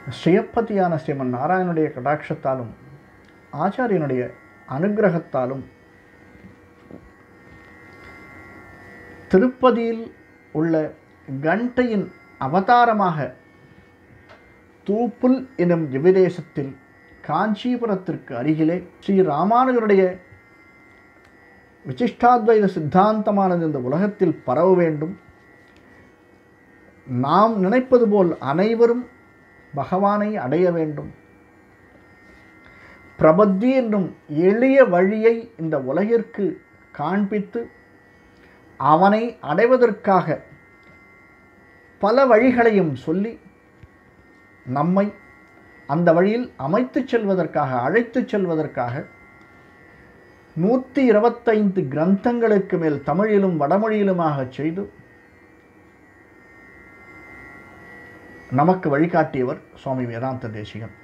ஸ்ரீயப்பதியான ஸ்ரீமன் நாராயணனுடைய கடாட்சத்தாலும் ஆச்சாரியனுடைய அனுகிரகத்தாலும் திருப்பதியில் உள்ள கண்டையின் அவதாரமாக தூப்புல் எனும் திவிதேசத்தில் காஞ்சிபுரத்திற்கு அருகிலே ஸ்ரீ ராமானுஜருடைய விசிஷ்டாத்வைத சித்தாந்தமானது இந்த உலகத்தில் பரவ வேண்டும் நாம் நினைப்பது போல் அனைவரும் பகவானை அடைய வேண்டும் பிரபத்தி என்னும் எளிய வழியை இந்த உலகிற்கு காண்பித்து அவனை அடைவதற்காக பல வழிகளையும் சொல்லி நம்மை அந்த வழியில் அமைத்துச் செல்வதற்காக அழைத்துச் செல்வதற்காக நூற்றி இருபத்தைந்து கிரந்தங்களுக்கு மேல் தமிழிலும் வடமொழியிலுமாக செய்து நமக்கு வழிகாட்டியவர் சுவாமி வேதாந்த தேசிகன்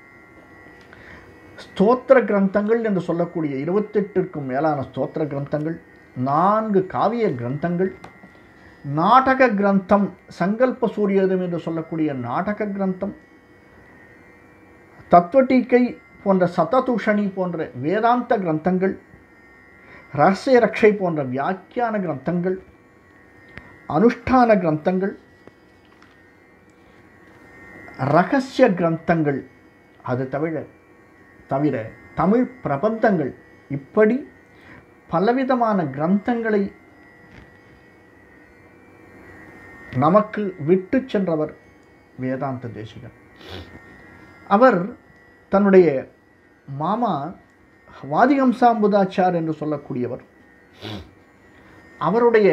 ஸ்தோத்திர கிரந்தங்கள் என்று சொல்லக்கூடிய இருபத்தெட்டிற்கும் மேலான ஸ்தோத்திர கிரந்தங்கள் நான்கு காவிய கிரந்தங்கள் நாடக கிரந்தம் சங்கல்ப சூரியதம் என்று சொல்லக்கூடிய நாடக கிரந்தம் தத்துவட்டீக்கை போன்ற சததூஷணி போன்ற வேதாந்த கிரந்தங்கள் ரகசிய ரக்ஷை போன்ற வியாக்கியான கிரந்தங்கள் அனுஷ்டான கிரந்தங்கள் ரகசிய கிரந்தங்கள் அது தவிர தவிர தமிழ் பிரபந்தங்கள் இப்படி பலவிதமான கிரந்தங்களை நமக்கு விட்டு சென்றவர் வேதாந்த தேசிகன் அவர் தன்னுடைய மாமா வாதிகம்சாம்புதாச்சார் என்று சொல்லக்கூடியவர் அவருடைய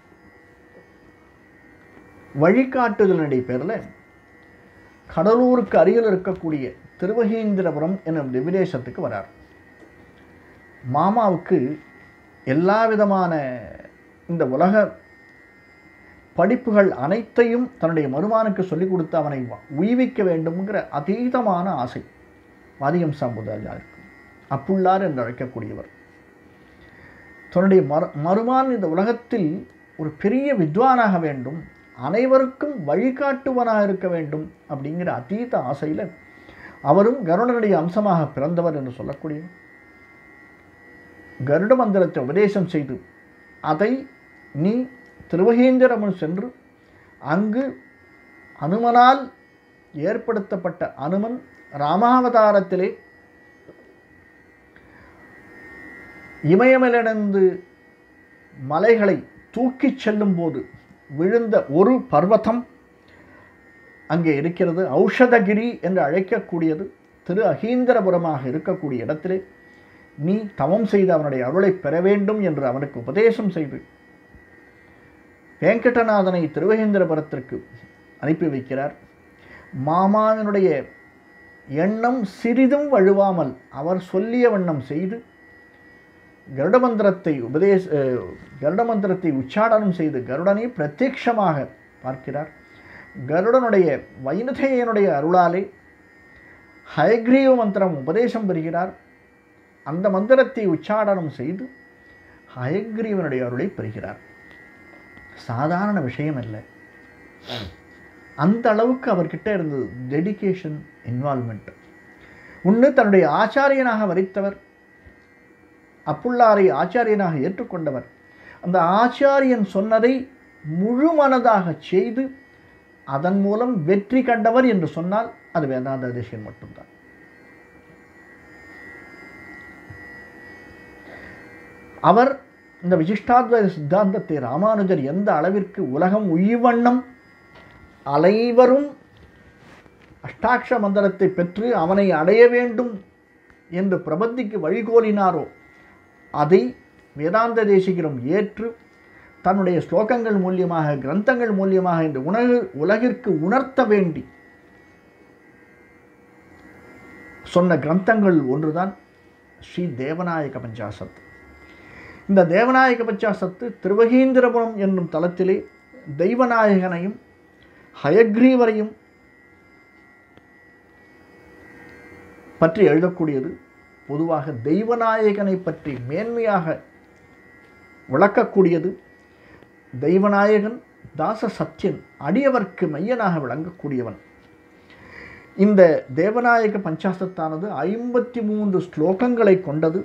வழிகாட்டுதலினுடைய பேரில் கடலூருக்கு அருகில் இருக்கக்கூடிய திருவகீந்திரபுரம் என்னும் திவிதேசத்துக்கு வரார் மாமாவுக்கு எல்லா விதமான இந்த உலக படிப்புகள் அனைத்தையும் தன்னுடைய மருமானுக்கு சொல்லிக் கொடுத்து அவனை உய்விக்க வேண்டும்ங்கிற அதீதமான ஆசை வாதியம் சாம்புதாஜாருக்கு அப்புள்ளார் என்று அழைக்கக்கூடியவர் தன்னுடைய மரு மருமான் இந்த உலகத்தில் ஒரு பெரிய வித்வானாக வேண்டும் அனைவருக்கும் வழிகாட்டுவனாக இருக்க வேண்டும் அப்படிங்கிற அதீத ஆசையில் அவரும் கருடனுடைய அம்சமாக பிறந்தவர் என்று சொல்லக்கூடியவர் கருட மந்திரத்தை உபதேசம் செய்து அதை நீ திருவகேந்திரமன் சென்று அங்கு அனுமனால் ஏற்படுத்தப்பட்ட அனுமன் ராமாவதாரத்திலே இமயமலிடந்து மலைகளை தூக்கிச் செல்லும் போது விழுந்த ஒரு பர்வதம் அங்கே இருக்கிறது ஔஷதகிரி என்று அழைக்கக்கூடியது திரு அகீந்திரபுரமாக இருக்கக்கூடிய இடத்திலே நீ தவம் செய்து அவனுடைய அருளை பெற வேண்டும் என்று அவனுக்கு உபதேசம் செய்து வெங்கடநாதனை திருவகேந்திரபுரத்திற்கு அனுப்பி வைக்கிறார் மாமாவினுடைய எண்ணம் சிறிதும் வழுவாமல் அவர் சொல்லிய வண்ணம் செய்து கருடமந்திரத்தை உபதேச கருடமந்திரத்தை உச்சாடனம் செய்து கருடனை பிரத்யட்சமாக பார்க்கிறார் கருடனுடைய வைனதேயனுடைய அருளாலே ஹயக்ரீவ மந்திரம் உபதேசம் பெறுகிறார் அந்த மந்திரத்தை உச்சாடனம் செய்து ஹயக்ரீவனுடைய அருளை பெறுகிறார் சாதாரண விஷயம் அல்ல அந்த அளவுக்கு அவர்கிட்ட இருந்தது டெடிகேஷன் இன்வால்மெண்ட் ஒன்று தன்னுடைய ஆச்சாரியனாக வரித்தவர் அப்புள்ளாரை ஆச்சாரியனாக ஏற்றுக்கொண்டவர் அந்த ஆச்சாரியன் சொன்னதை முழு மனதாக செய்து அதன் மூலம் வெற்றி கண்டவர் என்று சொன்னால் அது வேதாந்த தேசியன் மட்டும்தான் அவர் இந்த விசிஷ்டாத்வைத சித்தாந்தத்தை ராமானுஜர் எந்த அளவிற்கு உலகம் உய்வண்ணம் அனைவரும் அஷ்டாட்ச மந்திரத்தை பெற்று அவனை அடைய வேண்டும் என்று பிரபத்திக்கு வழிகோலினாரோ அதை வேதாந்த தேசிகரும் ஏற்று தன்னுடைய ஸ்லோகங்கள் மூலியமாக கிரந்தங்கள் மூலியமாக இந்த உணவு உலகிற்கு உணர்த்த வேண்டி சொன்ன கிரந்தங்கள் ஒன்றுதான் ஸ்ரீ தேவநாயக பஞ்சாசத் இந்த தேவநாயக பஞ்சாசத்து திருவகீந்திரபுரம் என்னும் தலத்திலே தெய்வநாயகனையும் ஹயக்ரீவரையும் பற்றி எழுதக்கூடியது பொதுவாக தெய்வநாயகனை பற்றி மேன்மையாக விளக்கக்கூடியது தெய்வநாயகன் தாச சத்யன் அடியவர்க்கு மையனாக விளங்கக்கூடியவன் இந்த தேவநாயக பஞ்சாசத்தானது ஐம்பத்தி மூன்று ஸ்லோகங்களை கொண்டது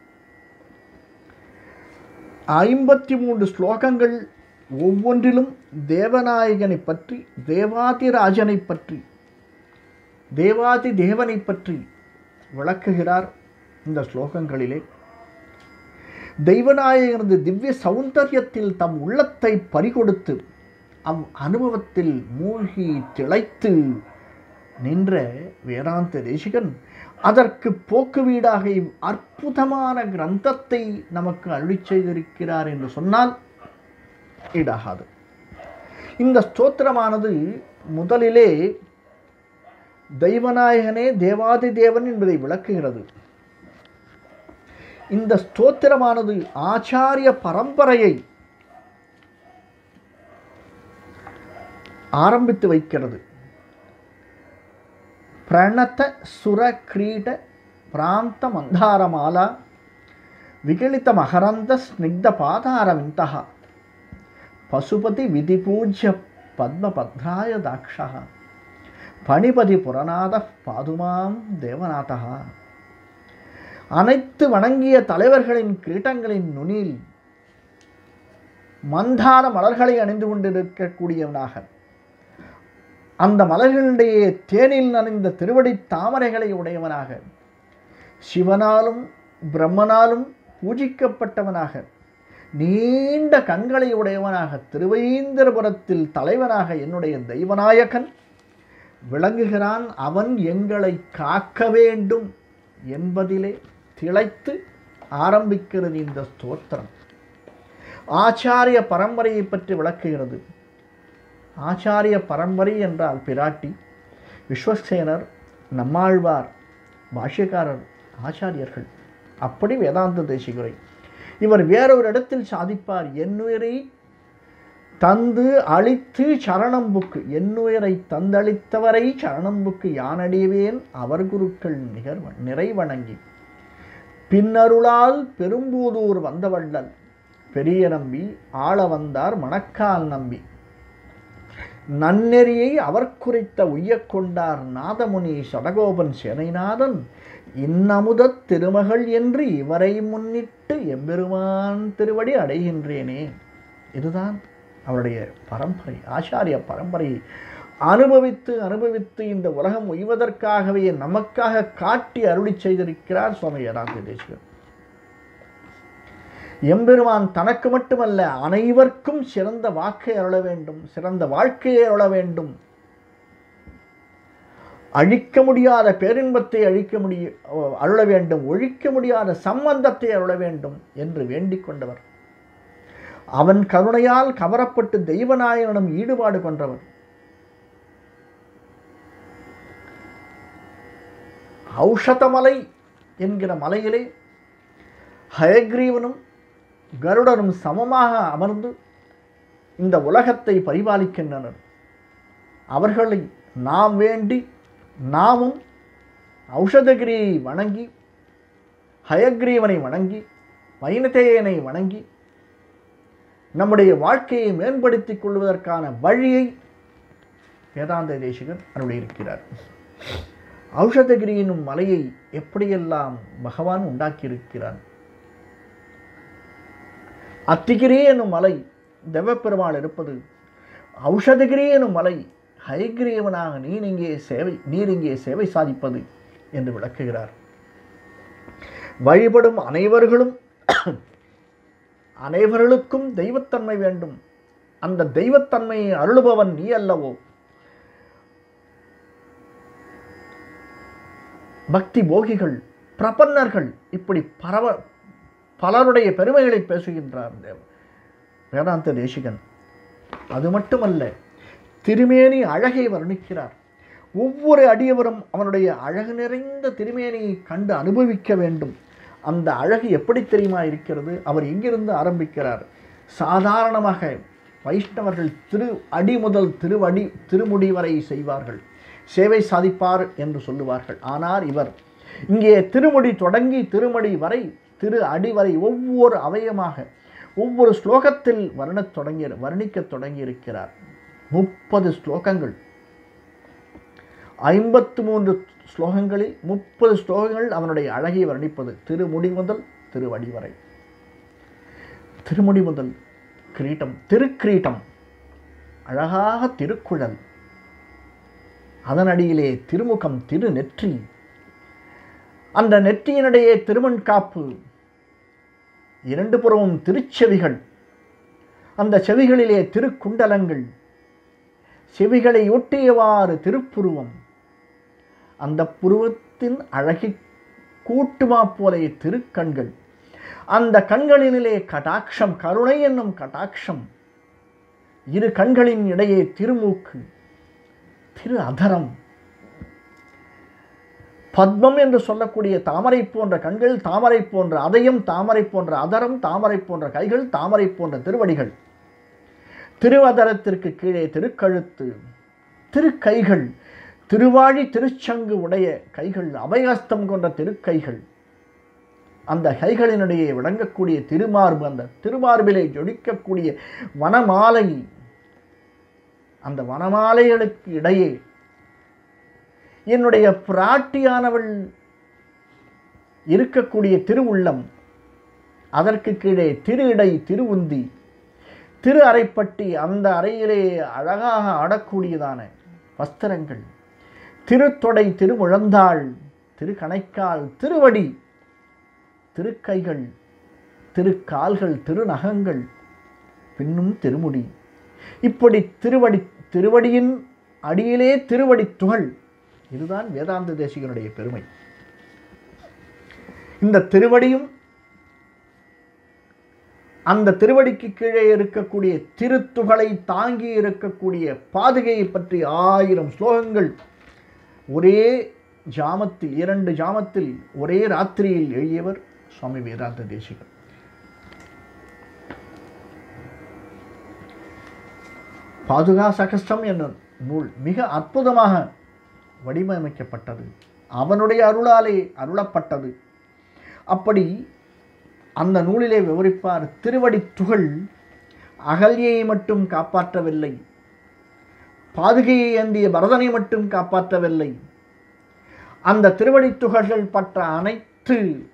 ஐம்பத்தி மூன்று ஸ்லோகங்கள் ஒவ்வொன்றிலும் தேவநாயகனை பற்றி தேவாதிராஜனை பற்றி தேவாதி தேவனை பற்றி விளக்குகிறார் இந்த ஸ்லோகங்களிலே தெய்வநாயகனது திவ்ய சௌந்தரியத்தில் தம் உள்ளத்தை பறிகொடுத்து அவ் அனுபவத்தில் மூழ்கி திளைத்து நின்ற வேதாந்த தேசிகன் அதற்கு போக்கு வீடாக இவ் அற்புதமான கிரந்தத்தை நமக்கு அருளி செய்திருக்கிறார் என்று சொன்னால் ஈடாகாது இந்த ஸ்தோத்திரமானது முதலிலே தெய்வநாயகனே தேவாதி தேவன் என்பதை விளக்குகிறது இந்த ஸ்தோத்திரமானது ஆச்சாரிய பரம்பரையை ஆரம்பித்து வைக்கிறது பிரணத சுர கிரீட பிராந்த மந்தாரமாலா விகலித மகரந்த ஸ்னிக்த பாதாரவிந்தः பசுபதி விதிபூஜ்ய பத்மபத்ராய தாக்ஷா பணிபதி புரநாத பாதுமாம் தேவநாதா அனைத்து வணங்கிய தலைவர்களின் கிரீட்டங்களின் நுனியில் மந்தார மலர்களை அணிந்து கொண்டிருக்கக்கூடியவனாக அந்த மலர்களுடைய தேனில் நனைந்த திருவடி தாமரைகளை உடையவனாக சிவனாலும் பிரம்மனாலும் பூஜிக்கப்பட்டவனாக நீண்ட கண்களை உடையவனாக திருவைந்தரபுரத்தில் தலைவனாக என்னுடைய தெய்வநாயகன் விளங்குகிறான் அவன் எங்களை காக்க வேண்டும் என்பதிலே திளைத்து ஆரம்பிக்கிறது இந்த ஸ்தோத்திரம் ஆச்சாரிய பரம்பரையை பற்றி விளக்குகிறது ஆச்சாரிய பரம்பரை என்றால் பிராட்டி விஸ்வசேனர் நம்மாழ்வார் பாஷ்யக்காரர் ஆச்சாரியர்கள் அப்படி வேதாந்த தேசிகுரை இவர் வேறொரு இடத்தில் சாதிப்பார் என்னுயிரை தந்து அழித்து சரணம்புக்கு என்னுயிரை தந்தளித்தவரை சரணம்புக்கு யானடிவேன் அவர் குருக்கள் நிகர் நிறைவணங்கி பின்னருளால் பெரும்பூதூர் வந்தவள்ளல் பெரிய நம்பி ஆள வந்தார் மணக்கால் நம்பி நன்னெறியை அவர் குறித்த உய்யக் கொண்டார் நாதமுனி சடகோபன் சேனைநாதன் இன்னமுதத் திருமகள் என்று இவரை முன்னிட்டு எம்பெருமான் திருவடி அடைகின்றேனே இதுதான் அவருடைய பரம்பரை ஆச்சாரிய பரம்பரையை அனுபவித்து அனுபவித்து இந்த உலகம் உய்வதற்காகவே நமக்காக காட்டி அருளி செய்திருக்கிறார் சுவாமி யதாந்த தேசிகர் எம்பெருமான் தனக்கு மட்டுமல்ல அனைவருக்கும் சிறந்த வாக்கை அருள வேண்டும் சிறந்த வாழ்க்கையை அருள வேண்டும் அழிக்க முடியாத பேரின்பத்தை அழிக்க முடிய அருள வேண்டும் ஒழிக்க முடியாத சம்பந்தத்தை அருள வேண்டும் என்று வேண்டிக் கொண்டவர் அவன் கருணையால் கவரப்பட்டு தெய்வநாயகனிடம் ஈடுபாடு கொண்டவர் ஔஷதமலை என்கிற மலையிலே ஹயக்ரீவனும் கருடனும் சமமாக அமர்ந்து இந்த உலகத்தை பரிபாலிக்கின்றனர் அவர்களை நாம் வேண்டி நாமும் ஔஷதகிரியை வணங்கி ஹயக்ரீவனை வணங்கி வைனதேயனை வணங்கி நம்முடைய வாழ்க்கையை மேம்படுத்திக் கொள்வதற்கான வழியை வேதாந்த தேசிகன் அருளியிருக்கிறார் ஔஷதகிரி எனும் மலையை எப்படியெல்லாம் பகவான் உண்டாக்கியிருக்கிறான் அத்திகிரி எனும் மலை தெவப்பெருமாள் இருப்பது ஔஷதகிரி எனும் மலை ஹைகிரீவனாக நீர் இங்கே சேவை நீர் இங்கே சேவை சாதிப்பது என்று விளக்குகிறார் வழிபடும் அனைவர்களும் அனைவர்களுக்கும் தெய்வத்தன்மை வேண்டும் அந்த தெய்வத்தன்மையை அருளுபவன் நீ அல்லவோ பக்தி போகிகள் பிரபன்னர்கள் இப்படி பரவ பலருடைய பெருமைகளை பேசுகின்றார் தேவ வேதாந்த தேசிகன் அது மட்டுமல்ல திருமேனி அழகை வர்ணிக்கிறார் ஒவ்வொரு அடியவரும் அவனுடைய அழகு நிறைந்த திருமேனியை கண்டு அனுபவிக்க வேண்டும் அந்த அழகு எப்படி தெரியுமா இருக்கிறது அவர் எங்கிருந்து ஆரம்பிக்கிறார் சாதாரணமாக வைஷ்ணவர்கள் திரு அடி முதல் திருவடி திருமுடி வரை செய்வார்கள் சேவை சாதிப்பார் என்று சொல்லுவார்கள் ஆனால் இவர் இங்கே திருமுடி தொடங்கி திருமடி வரை திரு அடி வரை ஒவ்வொரு அவயமாக ஒவ்வொரு ஸ்லோகத்தில் வர்ணத் தொடங்கி வர்ணிக்கத் தொடங்கி இருக்கிறார் முப்பது ஸ்லோகங்கள் ஐம்பத்து மூன்று ஸ்லோகங்களில் முப்பது ஸ்லோகங்கள் அவனுடைய அழகை வர்ணிப்பது திருமுடி முதல் திருவடி வரை திருமுடி முதல் கிரீட்டம் திருக்கிரீட்டம் அழகாக திருக்குழல் அதன் அடியிலே திருமுகம் திருநெற்றி அந்த நெற்றியினிடையே திருமண் காப்பு இரண்டு புறமும் திருச்செவிகள் அந்த செவிகளிலே திருக்குண்டலங்கள் செவிகளை ஒட்டியவாறு திருப்புருவம் அந்த புருவத்தின் அழகி கூட்டுமா போலே திருக்கண்கள் அந்த கண்களினிலே கடாட்சம் கருணை என்னும் கடாட்சம் இரு கண்களின் இடையே திருமூக்கு திரு அதரம் பத்மம் என்று சொல்லக்கூடிய தாமரை போன்ற கண்கள் தாமரை போன்ற அதயம் தாமரை போன்ற அதரம் தாமரை போன்ற கைகள் தாமரை போன்ற திருவடிகள் திருவதரத்திற்கு கீழே திருக்கழுத்து திருக்கைகள் திருவாழி திருச்சங்கு உடைய கைகள் அபயஸ்தம் கொண்ட திருக்கைகள் அந்த கைகளினிடையே விளங்கக்கூடிய திருமார்பு அந்த திருமார்பிலே ஜொலிக்கக்கூடிய வனமாலை அந்த வனமாலைகளுக்கு இடையே என்னுடைய பிராட்டியானவள் இருக்கக்கூடிய திருவுள்ளம் அதற்கு கீழே திரு இடை திருவுந்தி திரு அறைப்பட்டி அந்த அறையிலே அழகாக ஆடக்கூடியதான வஸ்திரங்கள் திருத்தொடை திருமுழந்தாள் திருக்கணைக்கால் திருவடி திருக்கைகள் திருக்கால்கள் திருநகங்கள் பின்னும் திருமுடி இப்படி திருவடி திருவடியின் அடியிலே திருவடி துகள் இதுதான் வேதாந்த தேசிகனுடைய பெருமை இந்த திருவடியும் அந்த திருவடிக்கு கீழே இருக்கக்கூடிய திருத்துகளை தாங்கி இருக்கக்கூடிய பாதுகையை பற்றி ஆயிரம் ஸ்லோகங்கள் ஒரே ஜாமத்தில் இரண்டு ஜாமத்தில் ஒரே ராத்திரியில் எழுதியவர் சுவாமி வேதாந்த தேசிகன் பாதுகா சகஸ்டம் என்ற நூல் மிக அற்புதமாக வடிவமைக்கப்பட்டது அவனுடைய அருளாலே அருளப்பட்டது அப்படி அந்த நூலிலே விவரிப்பார் திருவடி துகள் அகல்யை மட்டும் காப்பாற்றவில்லை பாதுகையை ஏந்திய பரதனை மட்டும் காப்பாற்றவில்லை அந்த திருவடி துகள்கள் பற்ற அனைத்து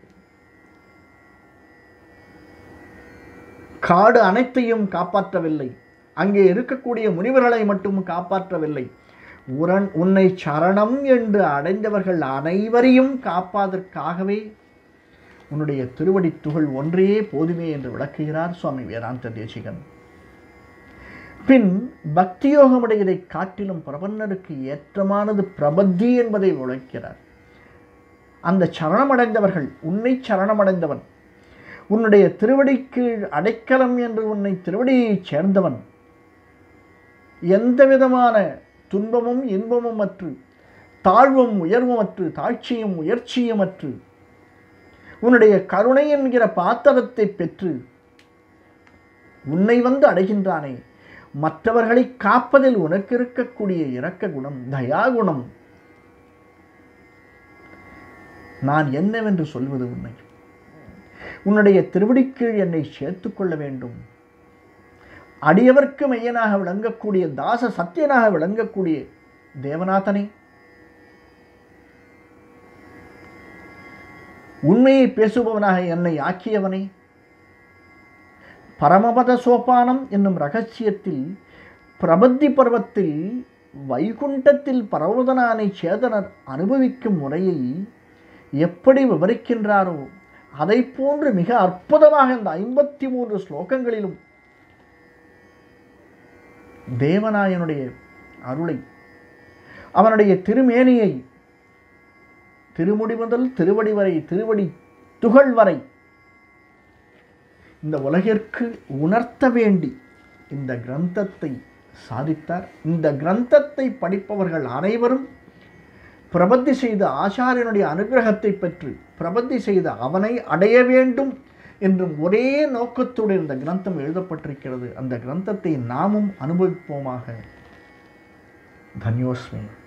காடு அனைத்தையும் காப்பாற்றவில்லை அங்கே இருக்கக்கூடிய முனிவர்களை மட்டும் காப்பாற்றவில்லை உரன் உன்னை சரணம் என்று அடைந்தவர்கள் அனைவரையும் காப்பாதற்காகவே உன்னுடைய திருவடி துகள் ஒன்றே போதுமே என்று விளக்குகிறார் சுவாமி வேதாந்த தேசிகன் பின் பக்தியோகமுடையதை காட்டிலும் பிரபன்னருக்கு ஏற்றமானது பிரபத்தி என்பதை உழைக்கிறார் அந்த சரணமடைந்தவர்கள் உன்னை சரணமடைந்தவன் உன்னுடைய திருவடிக்கு அடைக்கலம் என்று உன்னை திருவடியைச் சேர்ந்தவன் எந்த விதமான துன்பமும் இன்பமும் அற்று தாழ்வும் உயர்வும் அற்று தாழ்ச்சியும் உயர்ச்சியும் அற்று உன்னுடைய கருணை என்கிற பாத்திரத்தை பெற்று உன்னை வந்து அடைகின்றானே மற்றவர்களை காப்பதில் உனக்கு இருக்கக்கூடிய இரக்க குணம் தயா குணம் நான் என்னவென்று சொல்வது உன்னை உன்னுடைய திருவடிக்கீழ் என்னை சேர்த்துக் கொள்ள வேண்டும் அடியவர்க்கு மையனாக விளங்கக்கூடிய தாச சத்தியனாக விளங்கக்கூடிய தேவநாதனே உண்மையை பேசுபவனாக என்னை ஆக்கியவனே பரமபத சோபானம் என்னும் ரகசியத்தில் பிரபத்தி பருவத்தில் வைகுண்டத்தில் பரவதனானை சேதனர் அனுபவிக்கும் முறையை எப்படி விவரிக்கின்றாரோ அதை போன்று மிக அற்புதமாக இந்த ஐம்பத்தி மூன்று ஸ்லோகங்களிலும் தேவநாயனுடைய அருளை அவனுடைய திருமேனியை திருமுடி முதல் திருவடி வரை திருவடி துகள் வரை இந்த உலகிற்கு உணர்த்த வேண்டி இந்த கிரந்தத்தை சாதித்தார் இந்த கிரந்தத்தை படிப்பவர்கள் அனைவரும் பிரபத்தி செய்த ஆச்சாரியனுடைய அனுகிரகத்தை பெற்று பிரபத்தி செய்த அவனை அடைய வேண்டும் என்றும் ஒரே நோக்கத்தோடு இந்த கிரந்தம் எழுதப்பட்டிருக்கிறது அந்த கிரந்தத்தை நாமும் அனுபவிப்போமாக தன்யோஸ்மி